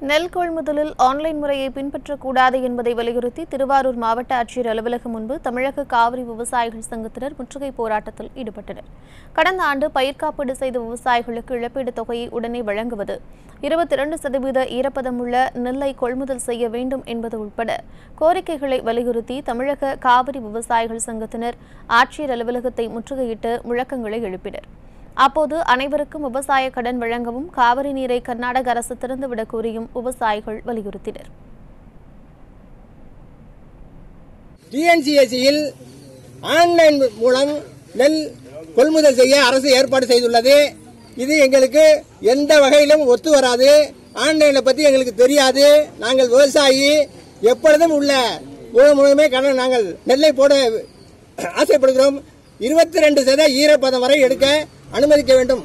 நெல் கொள்முதலில் ஆன்லைன் முறையை பின்பற்றக்கூடாது என்பதை வலியுறுத்தி திருவாரூர் மாவட்ட ஆட்சியர் அலுவலகம் முன்பு தமிழக காவிரி விவசாயிகள் சங்கத்தினர் முற்றுகை போராட்டத்தில் ஈடுபட்டனர் கடந்த ஆண்டு பயிர் காப்பீடு செய்த விவசாயிகளுக்கு இழப்பீடு தொகையை உடனே வழங்குவது இருபத்தி இரண்டு சதவீத ஈரப்பதமுள்ள நெல்லை கொள்முதல் செய்ய வேண்டும் என்பது உட்பட கோரிக்கைகளை வலியுறுத்தி தமிழக காவிரி விவசாயிகள் சங்கத்தினர் ஆட்சியர் அலுவலகத்தை முற்றுகையிட்டு முழக்கங்களை எழுப்பினர் அப்போது அனைவருக்கும் விவசாய கடன் வழங்கவும் காவிரி நீரை கர்நாடக அரசு திறந்துவிடக் கோரியும் விவசாயிகள் வலியுறுத்தினர் டிஎன்சிஎஸ்சியில் ஆன்லைன் மூலம் நெல் கொள்முதல் செய்ய அரசு ஏற்பாடு செய்துள்ளது இது எங்களுக்கு எந்த வகையிலும் ஒத்து வராது ஆன்லைனை பற்றி எங்களுக்கு தெரியாது நாங்கள் விவசாயி எப்பொழுதும் உள்ள உலகம் முழுமே கடன் நாங்கள் நெல்லை போட ஆசைப்படுகிறோம் இருபத்தி ரெண்டு சத ஈரப்பதம் வரை எடுக்க அனுமதிக்க வேண்டும்